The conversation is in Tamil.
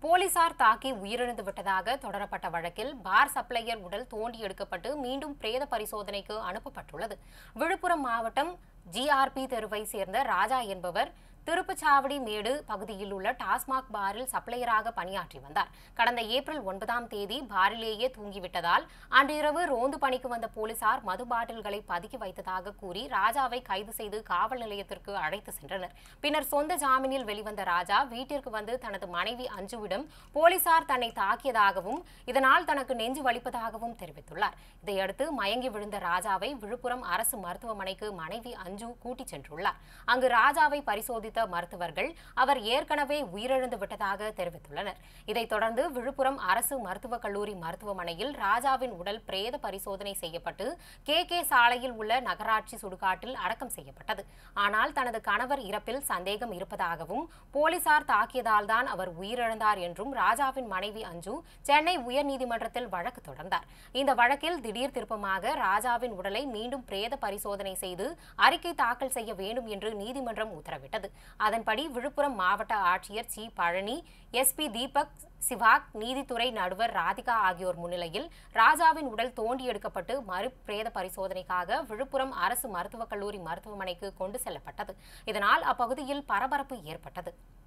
போலீசார் தாக்கி உயிரிழந்து விட்டதாக தொடரப்பட்ட வழக்கில் பார் சப்ளையர் உடல் தோண்டி எடுக்கப்பட்டு மீண்டும் பிரேத பரிசோதனைக்கு அனுப்பப்பட்டுள்ளது விழுப்புரம் மாவட்டம் ஜிஆர்பி தெருவை சேர்ந்த ராஜா என்பவர் திருப்புச்சாவடி மேடு பகுதியில் உள்ள டாஸ்மாக் பாரில் சப்ளையராக பணியாற்றி வந்தார் கடந்த ஏப்ரல் ஒன்பதாம் தேதி பாரிலேயே தூங்கிவிட்டதால் அன்றிரவு ரோந்து பணிக்கு வந்த போலீசார் மது பாட்டில்களை பதுக்கி வைத்ததாக கூறி ராஜாவை கைது செய்து காவல் நிலையத்திற்கு அழைத்து சென்றனர் பின்னர் சொந்த ஜாமீனில் வெளிவந்த ராஜா வீட்டிற்கு வந்து தனது மனைவி அஞ்சுவிடம் போலீசார் தன்னை தாக்கியதாகவும் இதனால் தனக்கு நெஞ்சு வலிப்பதாகவும் தெரிவித்துள்ளார் இதையடுத்து மயங்கி விழுந்த ராஜாவை விழுப்புரம் அரசு மருத்துவமனைக்கு மனைவி அஞ்சு கூட்டிச் சென்றுள்ளார் அங்கு ராஜாவை பரிசோதித்த மருத்துவர்கள் அவர் ஏற்கனவே உயிரிழந்து விட்டதாக தெரிவித்துள்ளனர் இதைத் தொடர்ந்து விழுப்புரம் அரசு மருத்துவக் கல்லூரி மருத்துவமனையில் ராஜாவின் உடல் பிரேத பரிசோதனை செய்யப்பட்டு கே கே சாலையில் உள்ள நகராட்சி சுடுகாட்டில் அடக்கம் செய்யப்பட்டது ஆனால் தனது கணவர் இறப்பில் சந்தேகம் இருப்பதாகவும் போலீசார் தாக்கியதால் தான் அவர் உயிரிழந்தார் என்றும் ராஜாவின் மனைவி அஞ்சு சென்னை உயர்நீதிமன்றத்தில் வழக்கு தொடர்ந்தார் இந்த வழக்கில் திடீர் திருப்பமாக ராஜாவின் உடலை மீண்டும் பிரேத பரிசோதனை செய்து அறிக்கை தாக்கல் செய்ய வேண்டும் என்று நீதிமன்றம் உத்தரவிட்டது அதன்படி விழுப்புரம் மாவட்ட ஆட்சியர் சி பழனி எஸ்பி தீபக் சிவாக் நீதித்துறை நடுவர் ராதிகா ஆகியோர் முன்னிலையில் ராஜாவின் உடல் தோண்டி எடுக்கப்பட்டு மறு பிரேத பரிசோதனைக்காக விழுப்புரம் அரசு மருத்துவக் கல்லூரி மருத்துவமனைக்கு கொண்டு செல்லப்பட்டது இதனால் அப்பகுதியில் பரபரப்பு ஏற்பட்டது